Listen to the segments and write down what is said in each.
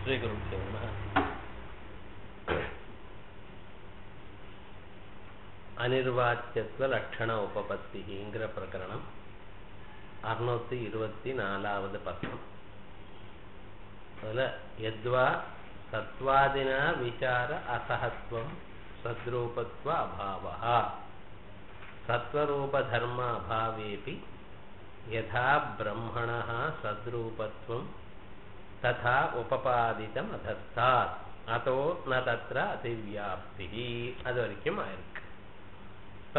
ஸ்ரீகுருभ्यो நமः அனிர்வாச்சியத்துவ லட்சண உபபத்திங்கிற பிரகரணம் அறுநூத்தி இருபத்தி நாலாவது பக்கம் அதுல எத்வா சத்வாதினா விசார அசகத்துவம் சத்ரூபத்துவ அபாவா சத்வரூபதர்ம அபாவேபி யதா பிரம்மணः சத்ரூபத்துவம் ததா உபபாதிதம் அதஸ்தாத் அதோ ந தத்ர அதிவியாப்தி அது வரைக்கும் ஆயிருக்கு இப்ப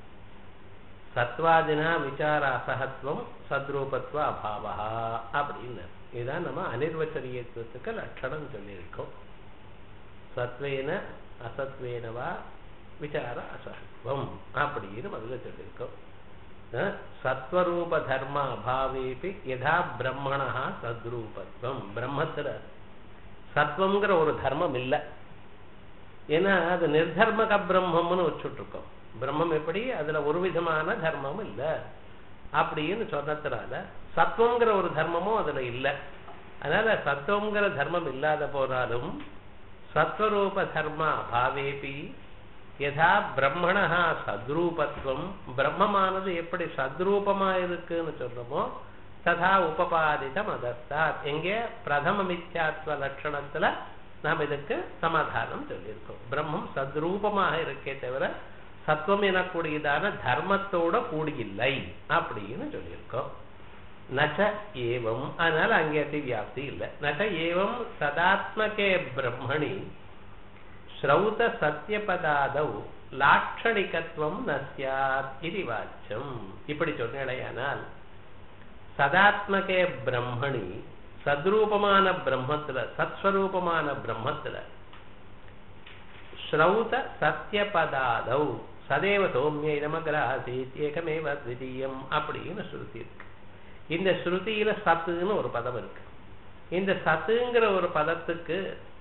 சத்வாதினா விசார அசகத்துவம் சத்ரூபத்துவ அபாவா அப்படின்னு இதுதான் நம்ம அனிர்வச்சரியத்துவத்துக்கு லட்சணம் சொல்லியிருக்கோம் சத்வேன அசத்வேனவா விசார அசகத்துவம் அப்படின்னு முதல்ல சொல்லியிருக்கோம் சத்வரூப தர்ம அபாவேபி யதா பிரம்மணா சத்ரூபத்துவம் பிரம்மத்துல சத்வங்கிற ஒரு தர்மம் இல்லை ஏன்னா அது நிர்தர்மக பிரம்மம்னு வச்சுட்டு இருக்கோம் பிரம்மம் எப்படி அதுல ஒரு விதமான தர்மமும் இல்லை அப்படின்னு சொன்னதுனால சத்வங்கிற ஒரு தர்மமும் அதுல இல்லை அதனால சத்துவங்கிற தர்மம் இல்லாத போனாலும் சத்வரூப தர்ம அபாவேபி யதா பிரம்மணா சத்ரூபத்துவம் பிரம்மமானது எப்படி சத்ரூபமா இருக்குன்னு சொல்றோமோ ததா உபபாதிதம் அதஸ்தாத் எங்கே பிரதம மித்யாத்வ லட்சணத்துல நாம் இதுக்கு சமாதானம் சொல்லியிருக்கோம் பிரம்மம் சத்ரூபமாக இருக்கே தவிர சத்துவம் எனக்கூடியதான தர்மத்தோட கூடியில்லை அப்படின்னு சொல்லியிருக்கோம் நச்ச ஏவம் அதனால அங்கே வியாப்தி இல்லை நச்ச ஏவம் சதாத்மகே பிரம்மணி ஸ்ரௌத சத்தியபதாதவ் லாட்சணிகத்துவம் நசியாத் இது வாச்சம் இப்படி சொன்னேடையானால் சதாத்மகே பிரம்மணி சத்ரூபமான பிரம்மத்துல சத்ஸ்வரூபமான பிரம்மத்துல ஸ்ரௌத சத்தியபதாதவ் சதேவ சௌமிய இதமகிராசீத் ஏகமேவ த்விதீயம் அப்படின்னு ஸ்ருதி இருக்கு இந்த ஸ்ருதியில சத்துன்னு ஒரு பதம் இருக்கு இந்த சத்துங்கிற ஒரு பதத்துக்கு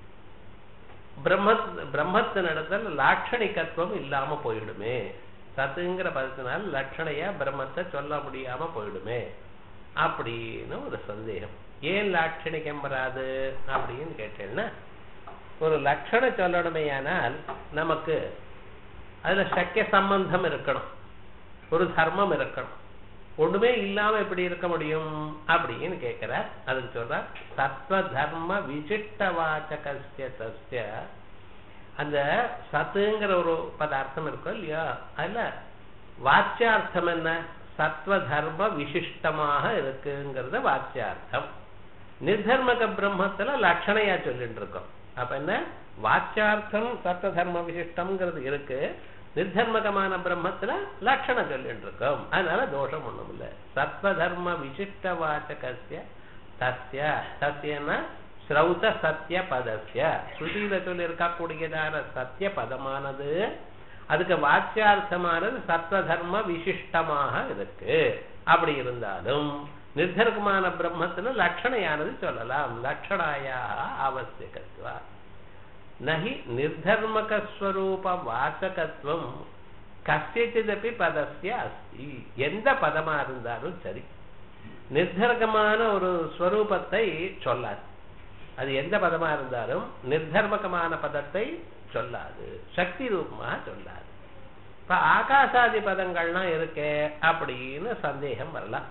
பிரம்ம பிரம்மத்தினிடத்துல லாட்சணிகத்துவம் இல்லாம போயிடுமே சத்துங்கிற பதத்தினால் லட்சணையா பிரம்மத்தை சொல்ல முடியாம போயிடுமே அப்படின்னு ஒரு சந்தேகம் ஏன் லாட்சணிகம் வராது அப்படின்னு கேட்டேன்னா ஒரு லட்சணம் சொல்லணுமே ஆனால் நமக்கு அதுல சக்கிய சம்பந்தம் இருக்கணும் ஒரு தர்மம் இருக்கணும் ஒண்ணுமே இல்லாம எப்படி இருக்க முடியும் அப்படின்னு கேட்கிற அதுக்கு சொல்ற சத்வ தர்ம விசிஷ்ட வாச்சகசிய சஸ்ய அந்த சத்துங்கிற ஒரு பதார்த்தம் இருக்கும் இல்லையா அதுல வாச்சியார்த்தம் என்ன சத்வ தர்ம விசிஷ்டமாக இருக்குங்கிறது வாச்சியார்த்தம் நிர்தர்மக பிரம்மத்துல லட்சணையா சொல்லிட்டு இருக்கோம் அப்ப என்ன வாச்சியார்த்தம் சத்வ தர்ம விசிஷ்டம்ங்கிறது இருக்கு நிர்தர்மகமான பிரம்மத்துல லட்சணம் சொல்லிட்டு இருக்கோம் அதனால தோஷம் ஒண்ணும் இல்லை சத்வ தர்ம விசிஷ்ட வாச்சகசிய தஸ்ய தஸ்யன்னா ஸ்ரௌத சத்திய பதஸ்ய ஸ்ருதியில சொல்லி இருக்கக்கூடியதான சத்திய பதமானது அதுக்கு வாச்சியார்த்தமானது சத்வ தர்ம விசிஷ்டமாக இருக்கு அப்படி இருந்தாலும் நிர்தர்கமான பிரம்மத்துல லட்சணையானது சொல்லலாம் லட்சணாயா அவசியகத்துவா நகி நிர்தர்மகஸ்வரூப வாசகத்துவம் கசியச்சிதப்பி பதசிய அஸ்தி எந்த பதமா இருந்தாலும் சரி நிர்தர்கமான ஒரு ஸ்வரூபத்தை சொல்லாது அது எந்த பதமா இருந்தாலும் நிர்தர்மகமான பதத்தை சொல்லாது சக்தி ரூபமா சொல்லாது இப்ப ஆகாசாதி பதங்கள்லாம் இருக்கே அப்படின்னு சந்தேகம் வரலாம்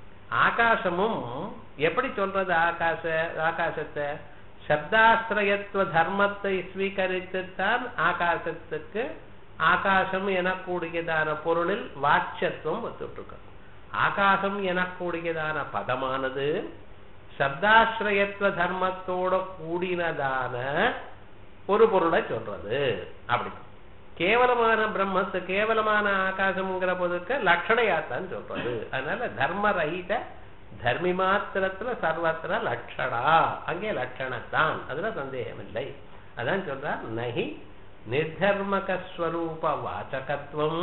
ஆகாசமும் எப்படி சொல்றது ஆகாச ஆகாசத்தை சப்தாசிரயத்துவ தர்மத்தை ஸ்வீகரித்துத்தான் ஆகாசத்துக்கு ஆகாசம் எனக்கூடியதான பொருளில் வாட்சத்துவம் வந்துட்டு ஆகாசம் எனக்கூடியதான பதமானது சப்தாசிரயத்துவ தர்மத்தோட கூடினதான ஒரு பொருளை சொல்றது அப்படி கேவலமான பிரம்மத்து கேவலமான ஆகாசம்ங்கிற பொதுக்கு லட்சணையாத்தான் சொல்றது அதனால தர்ம ரஹித தர்மி மாத்திரத்துல சர்வத்திர லட்சணா அங்கே லட்சணத்தான் அதுல சந்தேகம் இல்லை அதான் சொல்றார் நகி நிர்தர்மகஸ்வரூப வாச்சகத்துவம்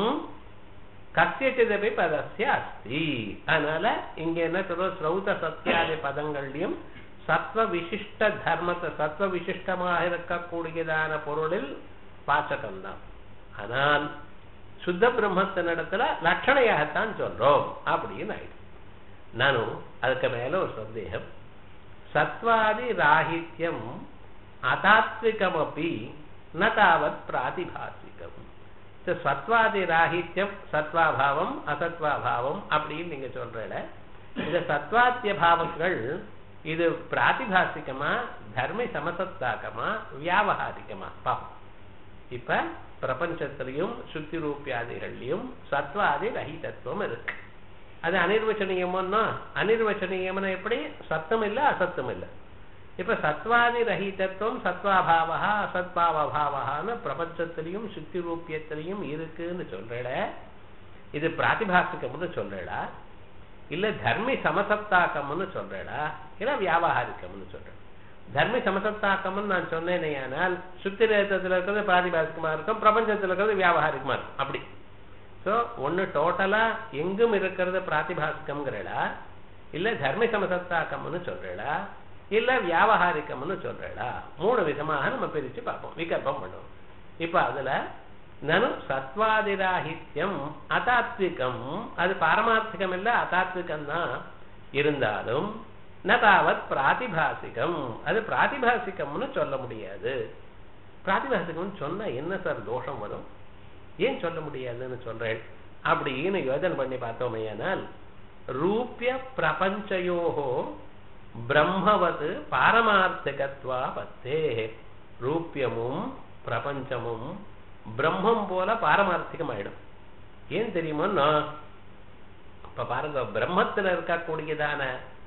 கசியச்சிதபி பதசிய அஸ்தி அதனால இங்க என்ன சொல்றோம் ஸ்ரௌத சத்தியாதி பதங்கள்லயும் சத்வ விசிஷ்ட தர்மத்தை சத்வ விசிஷ்டமாக இருக்கக்கூடியதான பொருளில் வாச்சகம்தான் ஆனால் சுத்த பிரம்மத்தினிடத்துல லட்சணையாகத்தான் சொல்றோம் அப்படின்னு ஆயிடுச்சு நானும் அதுக்கு மேல ஒரு சந்தேகம் சத்வாதி ராகித்யம் அதாத்விகமப்பி ந தாவத் பிராதிபாசிகம் இந்த சத்வாதி ராகித்யம் சத்வாபாவம் அசத்வாபாவம் அப்படின்னு நீங்க சொல்றல இந்த சத்வாத்திய பாவங்கள் இது பிராதிபாசிகமா தர்மி சமசத்தாகமா வியாபகாரிகமா பாப்போம் இப்ப பிரபஞ்சத்திலையும் சுத்தி ரூபியாதிகள்லயும் சத்வாதி ரஹிதத்துவம் இருக்கு அது அனிர்வச்சனீயமோன்னா அனிர்வச்சனீயம்னா எப்படி சத்தம் இல்ல அசத்தம் இல்ல இப்ப சத்வாதி ரஹிதத்துவம் சத்வாபாவா அசத்வாவபாவான்னு பிரபஞ்சத்திலையும் சுத்தி ரூபியத்திலையும் இருக்குன்னு சொல்றட இது பிராதிபாசிகம்னு சொல்றடா இல்ல தர்மி சமசத்தாக்கம்னு சொல்றடா இல்ல வியாபகாரிக்கம்னு சொல்றேன் தர்மி சமசத்தாக்கம்னு நான் சொன்னேனே ஆனால் சுத்தி ரேத்தத்துல இருக்கிறது பிராதிபாசிகமா இருக்கும் பிரபஞ்சத்துல இருக்கிறது வியாபகாரிகமா இருக்கும் அப்படி சோ ஒண்ணு டோட்டலா எங்கும் இருக்கிறது பிராதிபாசிகம்ங்கிறடா இல்ல தர்மி சமசத்தாக்கம்னு சொல்றடா இல்ல வியாபகாரிக்கம்னு சொல்றடா மூணு விதமாக நம்ம பிரிச்சு பார்ப்போம் விகல்பம் பண்ணுவோம் இப்ப அதுல நனு சத்வாதிராகித்யம் அதாத்விகம் அது பாரமார்த்திகம் இல்ல அதாத்விகம் தான் இருந்தாலும் ந தாவத் பிராதிபாசிகம் அது பிராதிபாசிகம்னு சொல்ல முடியாது பிராதிபாசிகம்னு சொன்னா என்ன சார் தோஷம் வரும் ஏன் சொல்ல முடியாதுன்னு சொல்றேன் அப்படின்னு யோஜனை பண்ணி பார்த்தோமையானால் ரூபிய பிரபஞ்சயோகோ பிரம்மவது பாரமார்த்திகத்வா பத்தே ரூபியமும் பிரபஞ்சமும் பிரம்மம் போல பாரமார்த்திகம் ஆயிடும் ஏன் தெரியுமோன்னா இப்ப பாருங்க பிரம்மத்துல இருக்கக்கூடியதான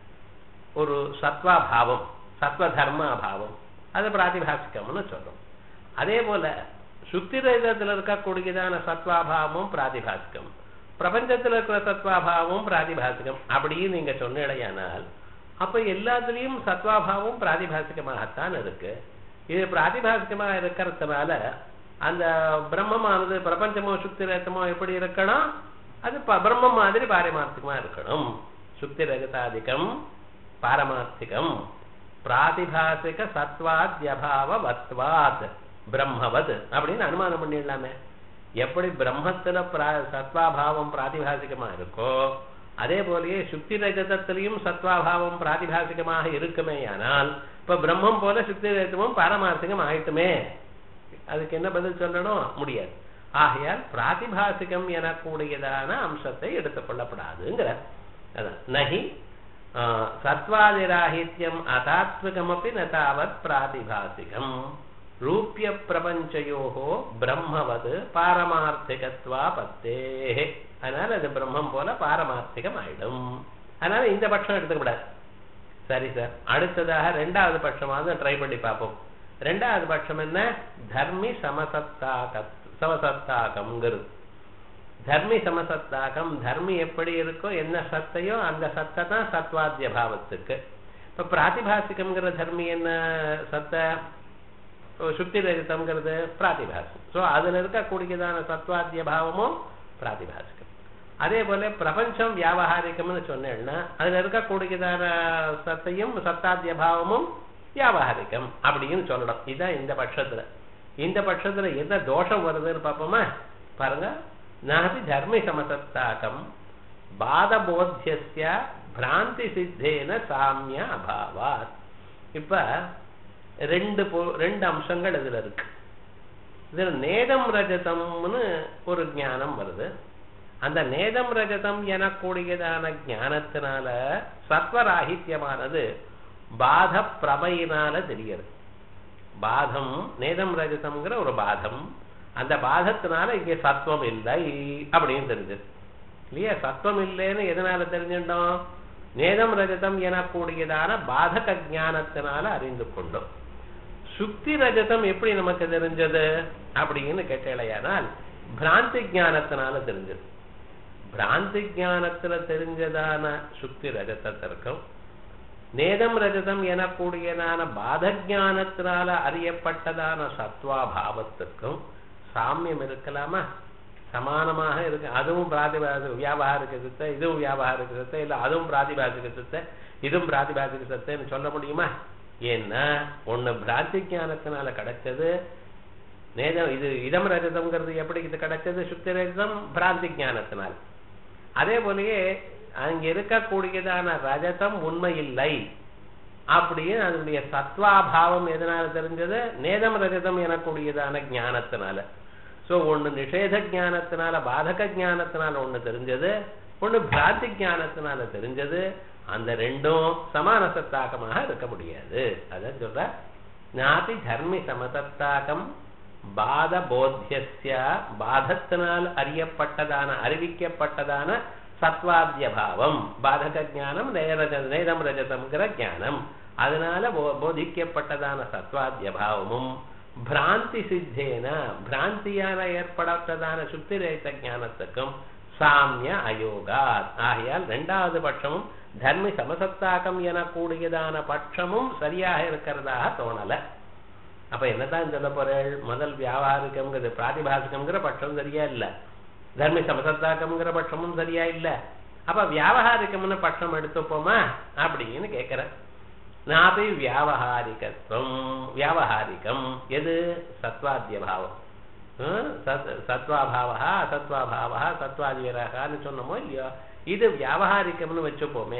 ஒரு சத்வாபாவம் சத்வ தர்மாபாவம் அது பிராதிபாசிகம்னு சொல்றோம் அதே போல சுத்திரத்துல இருக்கக்கூடியதான சத்வாபாவமும் பிராதிபாசிகம் பிரபஞ்சத்துல இருக்கிற சத்வாபாவமும் பிராதிபாசிகம் அப்படின்னு நீங்க சொன்னீடையானால் அப்ப எல்லாத்துலயும் சத்வாபாவம் பிராதிபாசிகமாகத்தான் இருக்கு இது பிராதிபாசிகமா இருக்கிறதுனால அந்த பிரம்மமானது பிரபஞ்சமோ சுத்திரத்தமோ எப்படி இருக்கணும் அது பிரம்மம் மாதிரி பாரமார்த்திகமா இருக்கணும் சுத்தி ரகதாதிகம் பாரமார்த்திகம் பிராதிபாசிக சத்வாத்யபாவ வத்வாத் பிரம்மவத் அப்படின்னு அனுமானம் பண்ணிடலாமே எப்படி பிரம்மத்துல சத்வாபாவம் பிராதிபாசிகமா இருக்கோ அதே போலயே சுத்தி ரஜதத்திலையும் சத்வாபாவம் பிராதிபாசிகமாக இருக்குமே ஆனால் இப்ப பிரம்மம் போல சுத்தி ரஜதமும் பாரமார்த்திகம் ஆயிட்டுமே அதுக்கு என்ன பதில் சொல்லணும் முடியாது ஆகையால் பிராதிபாசிகம் எனக்கூடியதான அம்சத்தை எடுத்துக் கொள்ளப்படாதுங்கிற அதான் நகி சத்வாதிராகித்யம் அதாத்விகமப்பி நதாவத் பிராதிபாசிகம் ரூபிய பிரபஞ்சயோகோ பிரம்மவது பாரமார்த்திகத்வா பத்தே அதனால அது பிரம்மம் போல பாரமார்த்திகம் ஆயிடும் அதனால இந்த பட்சம் எடுத்துக்கூடாது சரி சார் அடுத்ததாக ரெண்டாவது பட்சமாவது ட்ரை பண்ணி பார்ப்போம் ரெண்டாவது பட்சம் என்ன தர்மி சமசத்தாக சமசத்தாகம்ங்கிறது தர்மி சமசத்தாகம் தர்மி எப்படி இருக்கோ என்ன சத்தையோ அந்த சத்தை தான் சத்வாத்திய பாவத்துக்கு இப்ப பிராதிபாசிகம்ங்கிற தர்மி என்ன சத்தை சுத்தி ரஜிதம்ங்கிறது பிராதிபாசம் சோ அதுல இருக்கக்கூடியதான சத்வாத்திய பாவமும் பிராதிபாசிகம் அதே போல பிரபஞ்சம் வியாபகாரிகம்னு சொன்னேன்னா அதுல இருக்கக்கூடியதான சத்தையும் சத்தாத்திய பாவமும் வியாபகாரிகம் அப்படின்னு சொல்லணும் இதுதான் இந்த பட்சத்துல இந்த பட்சத்துல என்ன தோஷம் வருதுன்னு பார்ப்போமா பாருங்க நாபி தர்மி சமசத்தாக்கம் பாதபோத்திய பிராந்தி சித்தேன சாமிய அபாவாத் இப்ப ரெண்டு ரெண்டு அம்சங்கள் இதுல இருக்கு இதுல நேதம் ரஜதம்னு ஒரு ஞானம் வருது அந்த நேதம் ரஜதம் எனக்கூடியதான ஞானத்தினால சத்வராகித்யமானது பாத பிரபையினால தெரிகிறது பாதம் நேதம் ரஜதம்ங்கிற ஒரு பாதம் அந்த பாதத்தினால இங்க சத்துவம் இல்லை அப்படின்னு தெரிஞ்சது இல்லையா சத்துவம் இல்லைன்னு எதனால தெரிஞ்சிட்டோம் நேதம் ரஜதம் எனக்கூடியதான பாதக ஞானத்தினால அறிந்து கொண்டோம் சுக்தி ரஜதம் எப்படி நமக்கு தெரிஞ்சது அப்படின்னு கேட்டேலையானால் பிராந்தி ஞானத்தினால தெரிஞ்சது பிராந்தி ஞானத்துல தெரிஞ்சதான சுக்தி ரஜதத்திற்கும் நேதம் ரஜதம் எனக்கூடியதான பாத ஞானத்தினால அறியப்பட்டதான சத்வாபாவத்திற்கும் சாமியம் இருக்கலாமா சமானமாக இருக்கு அதுவும் பிராதிபாசிக வியாபாரிக சித்த இதுவும் வியாபாரிக சித்த இல்ல அதுவும் பிராதிபாசிக சித்த இதுவும் பிராதிபாசிக சித்தன்னு சொல்ல முடியுமா ஏன்னா ஒண்ணு பிராந்தி ஞானத்தினால கிடைச்சது நேதம் இது இதம் ரஜதம்ங்கிறது எப்படி இது கிடைச்சது சுத்தி ரஜதம் பிராந்தி ஞானத்தினால் அதே போலயே அங்க இருக்கக்கூடியதான ரஜதம் உண்மை இல்லை அப்படின்னு அதனுடைய சத்வாபாவம் எதனால தெரிஞ்சது நேதம் ரஜதம் எனக்கூடியதான ஞானத்தினால சோ ஒண்ணு நிஷேத ஞானத்தினால பாதக ஞானத்தினால ஒண்ணு தெரிஞ்சது ஒண்ணு பிராந்தி ஞானத்தினால தெரிஞ்சது அந்த ரெண்டும் சமான சத்தாக்கமாக இருக்க முடியாது அதான் சொல்ற நாபி தர்மி சமசத்தாக்கம் பாத போத்திய பாதத்தினால் அறியப்பட்டதான அறிவிக்கப்பட்டதான சத்வாத்திய பாவம் பாதக ஞானம் நேரஜ நேதம் ரஜதம்ங்கிற ஞானம் அதனால போ- போதிக்கப்பட்டதான சத்வாத்திய பாவமும் பிராந்தி சித்தேன பிராந்தியால ஏற்படத்ததான சுத்தி ரேத்த ஞானத்துக்கும் சாமிய அயோகா ஆகையால் இரண்டாவது பட்சமும் தர்மி சமசத்தாக்கம் எனக்கூடியதான பட்சமும் சரியாக இருக்கிறதாக தோணல அப்ப என்னதான் சொல்ல போறேள் முதல் வியாபாரிகம்ங்கிறது பிராதிபாசிகம்ங்கிற பட்சம் சரியா இல்ல தர்மி சமசத்தாக்கம்ங்கிற பட்சமும் சரியா இல்ல அப்ப வியாபகாரிகம்னு பட்சம் எடுத்துப்போமா அப்படின்னு கேக்குறேன் நாபி வியாபகாரிகத்துவம் வியாபகாரிகம் எது சத்வாத்திய பாவம் ஹம், சத்- சத்வாபாவா அசத்வாபாவா சத்வாதிவரகான்னு சொன்னோமோ இல்லையோ இது வியாபகாரிகம்னு வச்சுப்போமே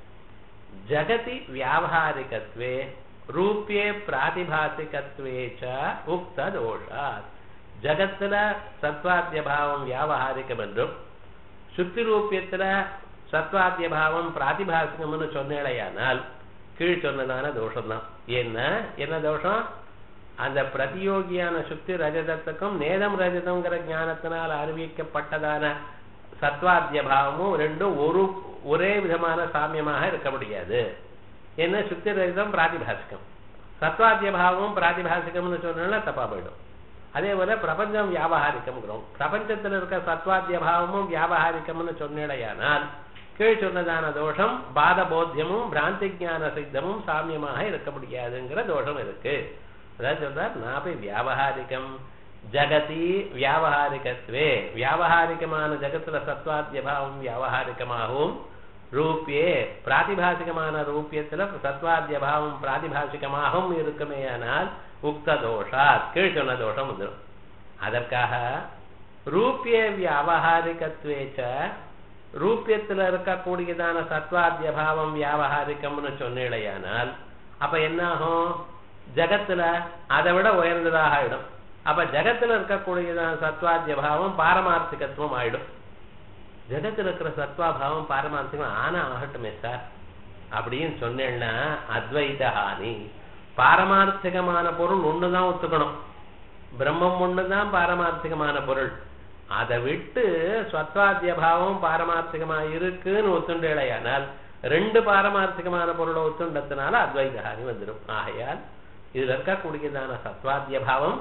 ஜகதி வியாபகாரிகத்வே ரூபியே பிராதிபாசிகத்வே ச உக்த தோஷாத் ஜகத்துல சத்வாத்திய பாவம் வியாபகாரிகம் என்றும் சுத்தி ரூபியத்துல சத்வாத்திய பாவம் பிராதிபாசிகம்னு சொன்னேடையானால் கீழ் சொன்னதான தோஷம்தான் என்ன என்ன தோஷம் அந்த பிரதியோகியான சுத்தி ரஜதத்துக்கும் நேதம் ரஜதம்ங்கிற ஞானத்தினால் அறிவிக்கப்பட்டதான சத்வாத்திய பாவமும் ரெண்டும் ஒரு ஒரே விதமான சாமியமாக இருக்க முடியாது என்ன சுத்தி ரஜதம் பிராதிபாசிகம் சத்வாத்திய பாவமும் பிராதிபாசிகம்னு சொன்னா தப்பா போயிடும் அதே போல பிரபஞ்சம் வியாபகாரிக்கம்ங்கிறோம் பிரபஞ்சத்துல இருக்க சத்வாத்திய பாவமும் வியாபகாரிக்கம்னு சொன்னேடையானால் கீழ் சொன்னதான தோஷம் பாத போத்தியமும் பிராந்தி ஞான சித்தமும் சாமியமாக இருக்க முடியாதுங்கிற தோஷம் இருக்கு அதான் சொல்றார் நாபி வியாபகாரிகம் ஜகதி வியாபகாரிகத்வே வியாபகாரிகமான ஜகத்துல சத்வாத்திய பாவம் வியாபகாரிகமாகவும் ரூபியே பிராதிபாசிகமான ரூபியத்துல சத்வாத்திய பாவம் பிராதிபாசிகமாகவும் இருக்குமேயானால் உக்த தோஷாத் கீழ் சொன்ன தோஷம் வந்துடும் அதற்காக ரூபிய வியாபகாரிகத்வேச்ச ரூபியத்துல இருக்கக்கூடியதான சத்வாத்திய பாவம் வியாபகாரிகம்னு சொன்னீழையானால் அப்ப என்ன ஆகும் ஜகத்துல அதை விட உயர்ந்ததாக ஆயிடும் அப்ப ஜகத்துல இருக்கக்கூடியதான சத்வாத்திய பாவம் பாரமார்த்திகத்துவம் ஆயிடும் ஜகத்துல இருக்கிற சத்வாபாவம் பாரமார்த்திகம் ஆனா ஆகட்டுமே சார் அப்படின்னு சொன்னேன்னா அத்வைத ஹானி பாரமார்த்திகமான பொருள் ஒண்ணுதான் ஒத்துக்கணும் பிரம்மம் ஒண்ணுதான் பாரமார்த்திகமான பொருள் அதை விட்டு சத்வாத்திய பாவம் பாரமார்த்திகமா இருக்குன்னு ஒத்துண்டேலையானால் ரெண்டு பாரமார்த்திகமான பொருளை ஒத்துண்டதுனால அத்வைத ஹானி வந்துடும் ஆகையால் இதுல இருக்கக்கூடியதான சத்வாத்திய பாவம்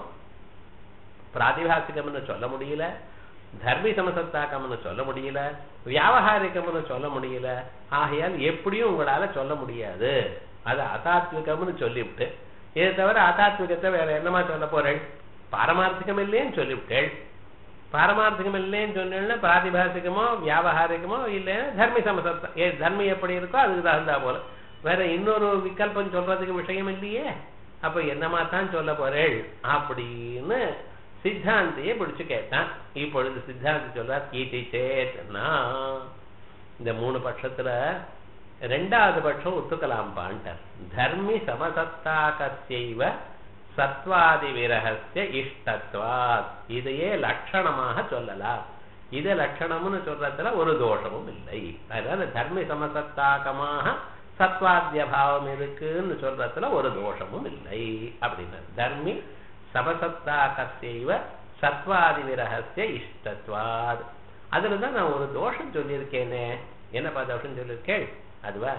பிராதிபாசிகம்னு சொல்ல முடியல தர்மி சமசத்தாக்கம்னு சொல்ல முடியல வியாபகாரிகம்னு சொல்ல முடியல ஆகையால் எப்படியும் உங்களால சொல்ல முடியாது அது அதாத்விகம்னு சொல்லிவிட்டு இதை தவிர அதாத்விகத்தை வேற என்னமா சொல்ல போறேன் பாரமார்த்திகம் இல்லைன்னு சொல்லிவிட்டேள் பாரமார்த்திகம் இல்லைன்னு சொன்னேன்னா பிராதிபாசிகமோ வியாபகாரிகமோ இல்லைன்னா தர்மி சமசத்தம் ஏ தர்மி எப்படி இருக்கோ அதுக்கு தகுந்தா போல வேற இன்னொரு விகல்பம் சொல்றதுக்கு விஷயம் இல்லையே அப்ப என்னமா தான் சொல்ல போறேள் அப்படின்னு சித்தாந்தியை பிடிச்சு கேட்டான் இப்பொழுது சித்தாந்தி சொல்றார் ஈட்டி சேத்னா இந்த மூணு பட்சத்துல ரெண்டாவது பட்சம் ஒத்துக்கலாம்பான்ட்டார் தர்மி சமசத்தாக்கசைவ சத்வாதி விரகசிய இஷ்டத்வாத் இதையே லட்சணமாக சொல்லலாம் இது லட்சணம்னு சொல்றதுல ஒரு தோஷமும் இல்லை அதனால தர்மி சமசத்தாக்கமாக சத்வாத்திய பாவம் இருக்குன்னு சொல்றதுல ஒரு தோஷமும் இல்லை அப்படின்னா தர்மி சமசத்தாக்கசைவ சத்வாதி விரகசிய இஷ்டத்வாத் அதுலதான் நான் ஒரு தோஷம் சொல்லியிருக்கேனே என்னப்பா தோஷம் சொல்லியிருக்கேள் அதுவா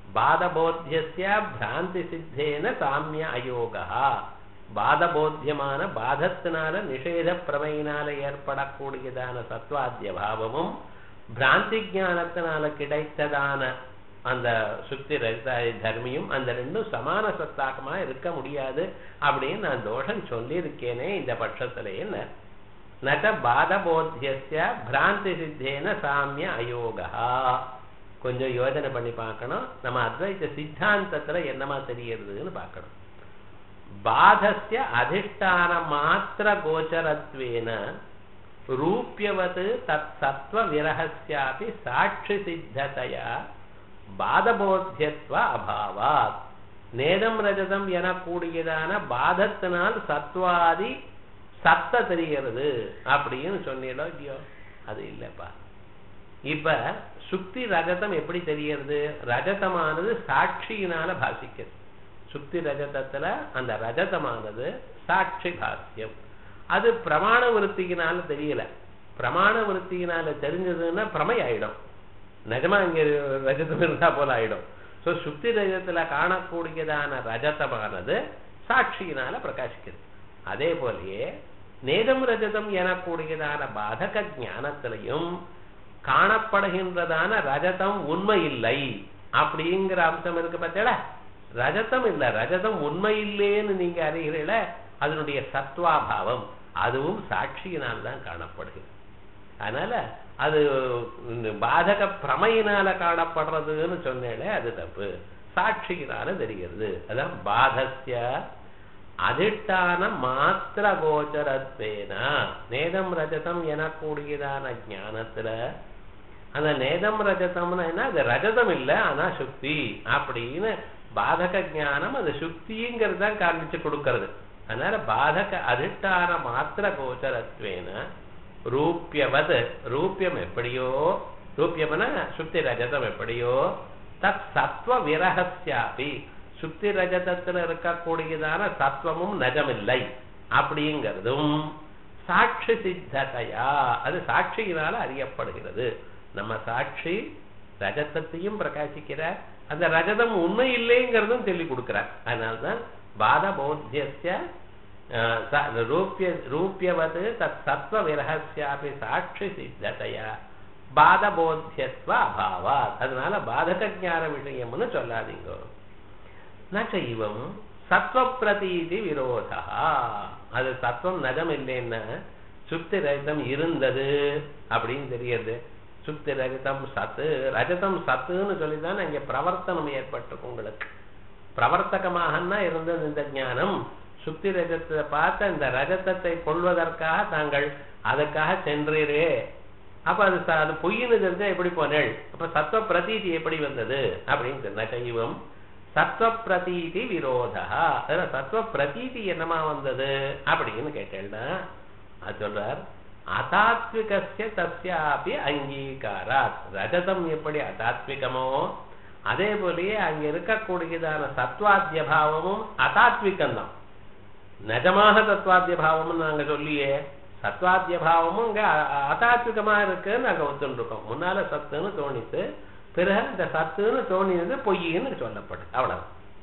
பாதபோத்திய பிராந்தி சித்தேன சாமிய அயோகா பாதபோத்தியமான பாதத்தினால நிஷேத பிரமையினால ஏற்படக்கூடியதான சத்வாத்திய பாவமும் பிராந்தி ஞானத்தினால கிடைத்ததான அந்த சுத்தி ரஜித தர்மியும் அந்த ரெண்டும் சமான சத்தாக்கமா இருக்க முடியாது அப்படின்னு நான் தோஷம் சொல்லியிருக்கேனே இந்த பட்சத்துல என்ன நட பாதபோத்திய பிராந்தி சித்தேன சாமிய அயோகா கொஞ்சம் யோஜனை பண்ணி பார்க்கணும் நம்ம அத்வைத்த சித்தாந்தத்துல என்னமா தெரியறதுன்னு பார்க்கணும் பாதஸ்ய அதிஷ்டான மாத்திர கோச்சரத்வேன ரூபியவத் தத் சத்வ விரகஸ்யாபி சாட்சி சித்ததையா பாதபோத்தியத்வ அபாவாத் நேதம் ரஜதம் எனக்கூடியதான பாதத்தினால் சத்வாதி சத்த தெரிகிறது அப்படின்னு சொன்னீங்களோ இல்லையோ அது இல்லப்பா இப்ப சுக்தி ரஜதம் எப்படி தெரியறது ரஜதமானது சாட்சியினால பாசிக்கிறது சுக்தி ரஜதத்துல அந்த ரஜதமானது சாட்சி பாசியம் அது பிரமாண விருத்தியினால தெரியல பிரமாண விருத்தியினால தெரிஞ்சதுன்னா பிரமை ஆயிடும் நிஜமா இங்க ரஜதம் இருந்தா போல ஆயிடும் சோ சுக்தி ரஜத்துல காணக்கூடியதான ரஜதமானது சாட்சியினால பிரகாசிக்கிறது அதே போலயே நேதம் ரஜதம் எனக்கூடியதான பாதக ஞானத்திலையும் காணப்படுகின்றதான ரஜதம் உண்மை இல்லை அப்படிங்கிற அம்சம் இருக்கு பார்த்தீங்களா ரஜதம் இல்ல ரஜதம் உண்மை இல்லைன்னு நீங்க அறிகிறீங்கள அதனுடைய சத்வாபாவம் அதுவும் சாட்சியினால் தான் காணப்படுகிறது அதனால அது பாதக பிரமையினால காணப்படுறதுன்னு சொன்னேனே அது தப்பு சாட்சியினால தெரிகிறது அதான் பாதஸ்ய அதிஷ்டான மாத்திர கோச்சரத்வேன நேதம் ரஜதம் எனக்கூடியதான ஞானத்துல அந்த நேதம் ரஜதம்னா என்ன அது ரஜதம் இல்ல ஆனா சுக்தி அப்படின்னு பாதக ஞானம் அது சுக்திங்கிறது தான் காண்பிச்சு கொடுக்கறது அதனால பாதக அதிஷ்டான மாத்திர கோச்சரத்வேன ரூபியவது ரூபியம் எப்படியோ ரூபியம்னா சுக்தி ரஜதம் எப்படியோ தத் சத்வ விரகசியாபி சுக்தி ரஜதத்துல இருக்கக்கூடியதான சத்வமும் நஜமில்லை அப்படிங்கிறதும் சாட்சி சித்ததையா அது சாட்சியினால அறியப்படுகிறது நம்ம சாட்சி ரஜதத்தையும் பிரகாசிக்கிறார் அந்த ரஜதம் உண்மை இல்லைங்கிறதும் சொல்லி கொடுக்கிறார் அதனால்தான் பாத போத்தியஸ்ய ரூபிய ரூபியவது தத் சத்வ விரகசியாபி சாட்சி சித்ததையா பாத போத்தியத்துவ அபாவா அதனால பாதக ஞான விஷயம்னு சொல்லாதீங்க நச்சைவம் சத்வ பிரதீதி விரோதா அது சத்வம் நகம் இல்லைன்னா சுத்தி ரஜதம் இருந்தது அப்படின்னு தெரியுது சுத்தி ரஜதம் சத்து ரஜதம் சத்துன்னு சொல்லிதான் இங்க பிரவர்த்தனம் ஏற்பட்டிருக்கும் உங்களுக்கு பிரவர்த்தகமாகனா இருந்தது இந்த ஞானம் சுத்தி ரஜத்தை பார்த்த இந்த ரஜதத்தை கொள்வதற்காக தாங்கள் அதுக்காக சென்றீரே அப்ப அது அது பொய்ன்னு தெரிஞ்சா எப்படி போனேள் அப்ப சத்வ பிரதீதி எப்படி வந்தது அப்படின்னு நகைவம் சத்வ பிரதீதி விரோதா சத்வ பிரதீதி என்னமா வந்தது அப்படின்னு கேட்டேன்னா அது சொல்றார் அதாத்விகசிய தஸ்யாபி அங்கீகாராத் ரஜதம் எப்படி அதாத்விகமோ அதே போலயே அங்க இருக்கக்கூடியதான சத்வாத்திய பாவமும் அதாத்விகம் தான் நிஜமாக தத்வாத்திய பாவம்னு நாங்க சொல்லியே சத்வாத்திய பாவமும் இங்க அதாத்விகமா இருக்குன்னு நாங்க ஒத்துருக்கோம் முன்னால சத்துன்னு தோணித்து பிறகு இந்த சத்துன்னு தோணியது பொய்ன்னு சொல்லப்படுது அவ்வளவு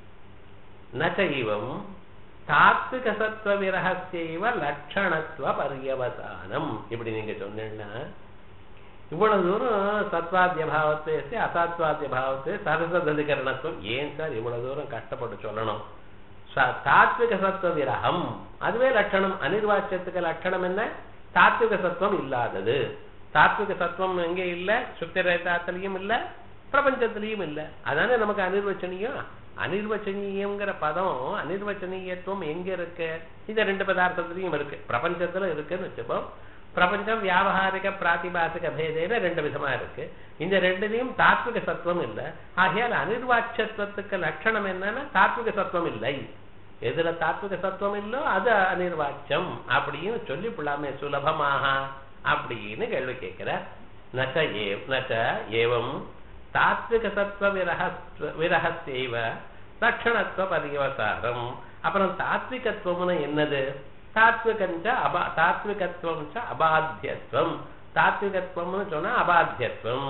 நச்சைவம் தாத்விக சத்துவ விரகசைவ லட்சணத்துவ பரியவசானம் இப்படி நீங்க சொன்னீங்கன்னா இவ்வளவு தூரம் சத்வாத்திய பாவத்தை அசாத்வாத்திய பாவத்தை சரசதிகரணத்துவம் ஏன் சார் இவ்வளவு தூரம் கஷ்டப்பட்டு சொல்லணும் தாத்விக சத்துவ விரகம் அதுவே லட்சணம் அனிர்வாச்சியத்துக்கு லட்சணம் என்ன தாத்விக சத்துவம் இல்லாதது தாத்விக சத்துவம் எங்க இல்ல சுத்திரேதாத்திலையும் இல்ல பிரபஞ்சத்திலையும் இல்ல அதானே நமக்கு அனிர்வச்சனியம் அனிர்வச்சனீயங்கிற பதம் அனிர்வச்சனீயத்துவம் எங்க இருக்கு இந்த ரெண்டு பதார்த்தத்திலையும் இருக்கு பிரபஞ்சத்துல இருக்குன்னு வச்சுப்போம் பிரபஞ்சம் வியாபகாரிக பிராத்திபாசிக பேதேன ரெண்டு விதமா இருக்கு இந்த ரெண்டுலையும் தாத்விக சத்துவம் இல்ல ஆகையால் அனிர்வாட்சத்துவத்துக்கு லட்சணம் என்னன்னா தாத்விக சத்துவம் இல்லை எதுல தாத்விக சத்துவம் இல்லோ அது அனிர்வாட்சம் அப்படின்னு சொல்லி பிள்ளாமே சுலபமாக அப்படின்னு கேள்வி கேட்கிற நச்ச ஏ நச்ச ஏவம் தாத்விக சத்துவ விரக விரகசைவ லட்சணத்துவ பரிவசாரம் அப்புறம் தாத்விகத்துவம்னு என்னது தாத்விகஞ்ச அபா தாத்விகத்துவம் அபாத்தியத்துவம் தாத்விகத்துவம்னு சொன்னா அபாத்தியத்துவம்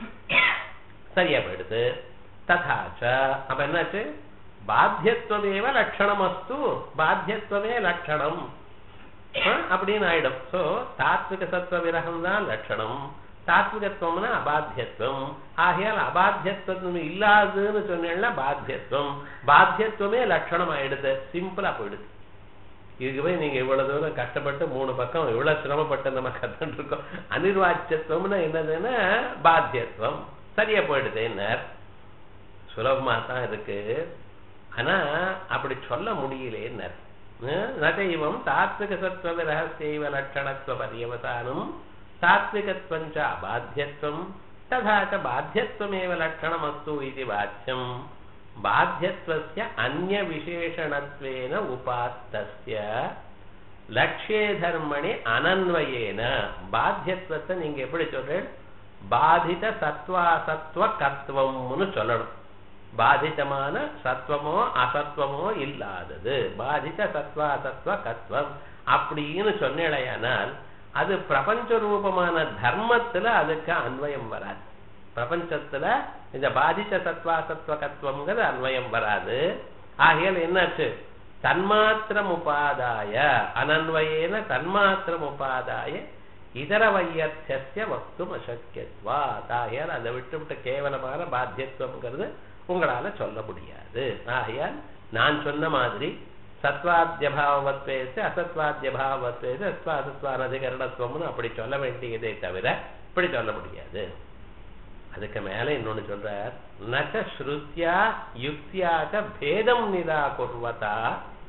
சரியா போயிடுது ததாச்ச அப்ப என்னாச்சு பாத்தியத்துவமேவ லட்சணம் அஸ்து பாத்தியத்துவமே லட்சணம் அப்படின்னு ஆயிடும் சோ தாத்விக சத்துவ விரகம் தான் லட்சணம் தாத்விகத்துவம்னா அபாத்தியத்துவம் ஆகையால் அபாத்தியத்துவம் இல்லாதுன்னு சொன்னேன்னா பாத்தியத்துவம் பாத்தியத்துவமே லட்சணம் ஆயிடுது சிம்பிளா போயிடுது இதுவே நீங்க இவ்வளவு தூரம் கஷ்டப்பட்டு மூணு பக்கம் இவ்வளவு சிரமப்பட்டு நம்ம கத்துட்டு இருக்கோம் அனிர்வாச்சியத்துவம்னா என்னதுன்னா பாத்தியத்துவம் சரியா போயிடுது என்ன சுலபமா தான் இருக்கு ஆனா அப்படி சொல்ல முடியலேன்னு நதைவம் தாத்விக சத்துவ ரகசியவ லட்சணத்துவ பரியவசானம் தாத்விகத்வஞ்ச அபாத்தியத்துவம் ததா ச பாத்தியத்துவமேவ லட்சணமஸ்து இது வாச்சியம் பாத்தியத்துவஸ்ய அந்நிய விசேஷணத்வேன உபாஸ்தஸ்ய லட்சிய தர்மணி அனன்வயேன பாத்தியத்துவத்தை நீங்க எப்படி சொல்றேன் பாதித சத்வாசத்வ கத்துவம்னு சொல்லணும் பாதிதமான சத்வமோ அசத்வமோ இல்லாதது பாதித சத்வாசத்வ கத்வம் அப்படின்னு சொன்னேடையானால் அது பிரபஞ்ச ரூபமான தர்மத்துல அதுக்கு அன்வயம் வராது பிரபஞ்சத்துல இந்த பாதித்த சத்வாசத்வ கத்வம்ங்கிறது அன்வயம் வராது ஆகையால் என்னாச்சு தன்மாத்திரம் உபாதாய அனன்வயேன தன்மாத்திரம் உபாதாய இதர வையர்த்திய வஸ்தும் அசக்கியத்வா ஆகையால் அதை விட்டு விட்டு கேவலமான பாத்தியத்துவம்ங்கிறது உங்களால சொல்ல முடியாது ஆகையால் நான் சொன்ன மாதிரி சத்வாத்தியபாவத்வேசு அசத்வாத்தியபாவத்வேசு அஸ்வாசத்வானதிகரணத்துவம்னு அப்படி சொல்ல வேண்டியதே தவிர இப்படி சொல்ல முடியாது அதுக்கு மேல இன்னொன்னு சொல்றார் நச்ச ஸ்ருத்யா யுக்தியாக பேதம் நிராகுர்வதா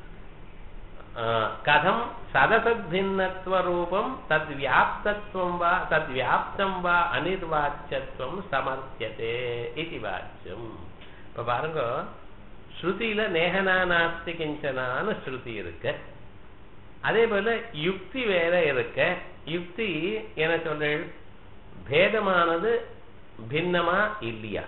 கதம் சதசத்பின்னத்வரூபம் தத் வியாப்தத்வம் வா தத் வியாப்தம் வா அனிர்வாச்சியத்துவம் சமர்த்தியதே இது வாச்சியம் இப்ப பாருங்க ஸ்ருதியில நேகனா நாஸ்தி கிஞ்சனான்னு ஸ்ருதி இருக்கு அதே போல யுக்தி வேற இருக்க யுக்தி என்ன சொல்றேன் பேதமானது பின்னமா இல்லையா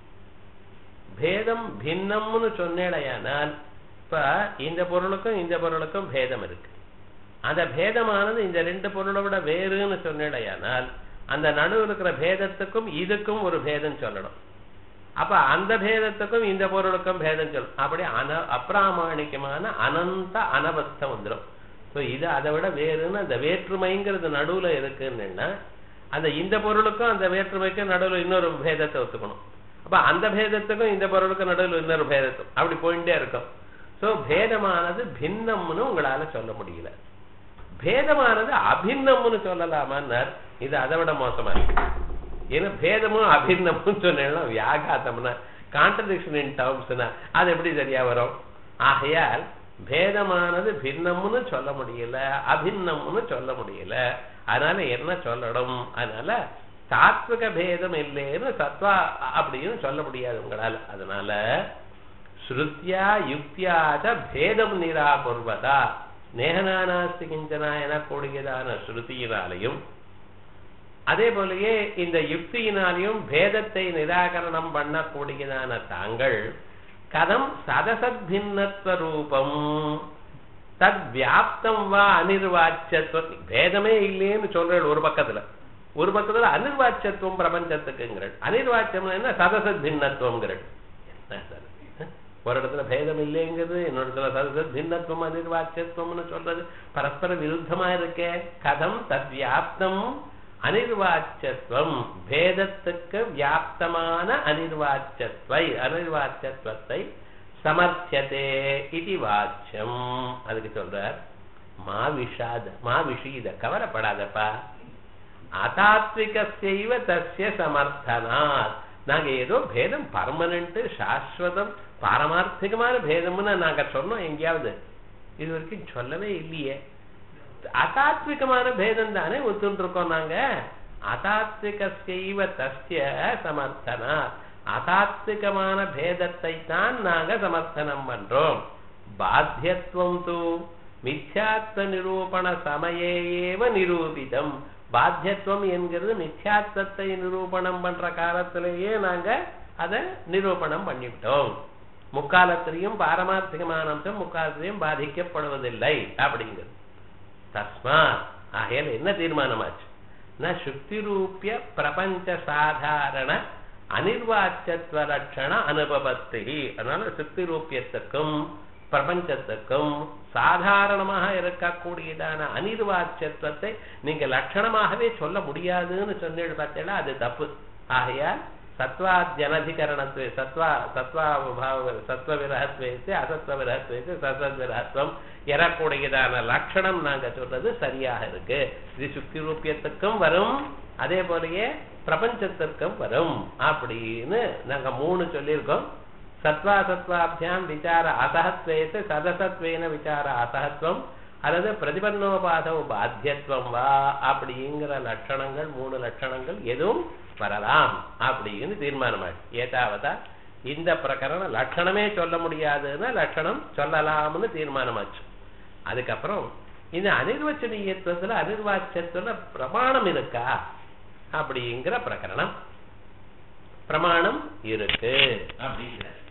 பேதம் பின்னம்னு சொன்னேடையானால் இப்ப இந்த பொருளுக்கும் இந்த பொருளுக்கும் பேதம் இருக்கு அந்த பேதமானது இந்த ரெண்டு பொருளை விட வேறுன்னு சொன்னேடையானால் அந்த நடுவில் இருக்கிற பேதத்துக்கும் இதுக்கும் ஒரு பேதம் சொல்லணும் அப்ப அந்த பேதத்துக்கும் இந்த பொருளுக்கும் பேதம் சொல்லணும் அப்படி அன அப்பிராமாணிக்கமான அனந்த அனவஸ்தம் வந்துடும் ஸோ இது அதை விட வேறுன்னு அந்த வேற்றுமைங்கிறது நடுவுல இருக்குன்னா அந்த இந்த பொருளுக்கும் அந்த வேற்றுமைக்கும் நடுவில் இன்னொரு பேதத்தை ஒத்துக்கணும் அப்ப அந்த பேதத்துக்கும் இந்த பொருளுக்கும் நடுவில் இன்னொரு பேதத்தும் அப்படி போயிட்டே இருக்கும் சோ பேதமானது பின்னம்னு உங்களால சொல்ல முடியல பேதமானது அபின்னம்னு சொல்லலாமான்னார் இது அதை விட மோசமா இருக்கு ஏன்னா பேதமும் அபின்னமும் சொன்னா வியாகாத்தம்னா கான்ட்ரடிக்ஷன் இன் டேர்ம்ஸ்னா அது எப்படி சரியா வரும் ஆகையால் பேதமானது பின்னம்னு சொல்ல முடியல அபின்னம்னு சொல்ல முடியல அதனால என்ன சொல்லணும் அதனால தாத்விக பேதம் இல்லைன்னு சத்வா அப்படின்னு சொல்ல முடியாது உங்களால அதனால ஸ்ருத்யா யுக்தியாச்ச பேதம் நிராகுர்வதா நேகனானாஸ்தி கிஞ்சனா எனக்கூடியதான ஸ்ருதியினாலையும் அதே போலயே இந்த யுக்தியினாலையும் பேதத்தை நிராகரணம் பண்ணக்கூடியதான தாங்கள் கதம் சதசத்பின்னத்வ ரூபம் தத் வியாப்தம் வா அனிர்வாச்சியத்துவம் பேதமே இல்லைன்னு சொல்றேன் ஒரு பக்கத்துல ஒரு பக்கத்துல அனிர்வாச்சியத்துவம் பிரபஞ்சத்துக்குங்கிறேன் அனிர்வாச்சியம் என்ன சதசத் பின்னத்துவம்ங்கிறேன் என்ன சார் ஒரு இடத்துல பேதம் இல்லைங்கிறது இன்னொரு இடத்துல சதசத் பின்னத்துவம் அனிர்வாச்சியத்துவம்னு சொல்றது பரஸ்பர விருத்தமா இருக்கே கதம் தத் வியாப்தம் அனிர்வாச்சியத்துவம் பேதத்துக்கு வியாப்தமான அனிர்வாச்சியத்வை அனிர்வாச்சியத்துவத்தை சமர்த்தியதே இது வாச்சியம் அதுக்கு சொல்றார் மா விஷாத மா விஷீத கவலைப்படாதப்பா அதாத்விகசைவ தஸ்ய சமர்த்தனாத் நாங்க ஏதோ பேதம் பர்மனன்ட் சாஸ்வதம் பாரமார்த்திகமான பேதம்னு நாங்க சொன்னோம் எங்கேயாவது இது வரைக்கும் சொல்லவே இல்லையே அதாத்விகமான பேதம் தானே ஒத்துட்டு இருக்கோம் நாங்க அதாத்விகசைவ தஸ்ய சமர்த்தனா அதாத்விகமான பேதத்தை தான் நாங்க சமர்த்தனம் பண்றோம் பாத்தியத்துவம் தூ மித்யாத்வ நிரூபண சமயேவ நிரூபிதம் பாத்தியத்துவம் என்கிறது மித்யாத்வத்தை நிரூபணம் பண்ற காலத்திலேயே நாங்க அதை நிரூபணம் பண்ணிவிட்டோம் முக்காலத்திலையும் பாரமார்த்திகமான அம்சம் முக்காலத்திலையும் பாதிக்கப்படுவதில்லை அப்படிங்கிறது தஸ்மா ஆகையால் என்ன தீர்மானமாச்சு ந சுக்தி ரூபிய பிரபஞ்ச சாதாரண அனிர்வாச்சத்வ லட்சண அனுபவத்தை அதனால சுக்தி ரூபியத்துக்கும் பிரபஞ்சத்துக்கும் சாதாரணமாக இருக்கக்கூடியதான அனிர்வாச்சத்துவத்தை நீங்க லட்சணமாகவே சொல்ல முடியாதுன்னு சொன்னீங்க பார்த்தீங்களா அது தப்பு ஆகையால் சத்வாத்யனதிகரணத்துவே சத்வா சத்வா சத்வ விரகத்வேசு அசத்வ விரகத்வேசு சசத் விரகத்துவம் எறக்கூடியதான லட்சணம் நாங்க சொல்றது சரியாக இருக்கு இது சுக்தி ரூபியத்துக்கும் வரும் அதே போலயே பிரபஞ்சத்திற்கும் வரும் அப்படின்னு நாங்க மூணு சொல்லியிருக்கோம் சத்வா சத்வாபியாம் விசார அசகத்வேசு சதசத்வேன விசார அசகத்துவம் அல்லது பிரதிபன்னோபாதவ பாத்தியத்துவம் வா அப்படிங்கிற லட்சணங்கள் மூணு லட்சணங்கள் எதுவும் வரலாம் அப்படின்னு தீர்மானமாச்சு ஏதாவதா இந்த பிரகரணம் லட்சணமே சொல்ல முடியாதுன்னா லட்சணம் சொல்லலாம்னு தீர்மானமாச்சு அதுக்கப்புறம் இந்த அனிர்வச்சனீயத்துவத்துல அனிர்வாச்சத்துல பிரமாணம் இருக்கா அப்படிங்கிற பிரகரணம் பிரமாணம் இருக்கு அப்படிங்கிற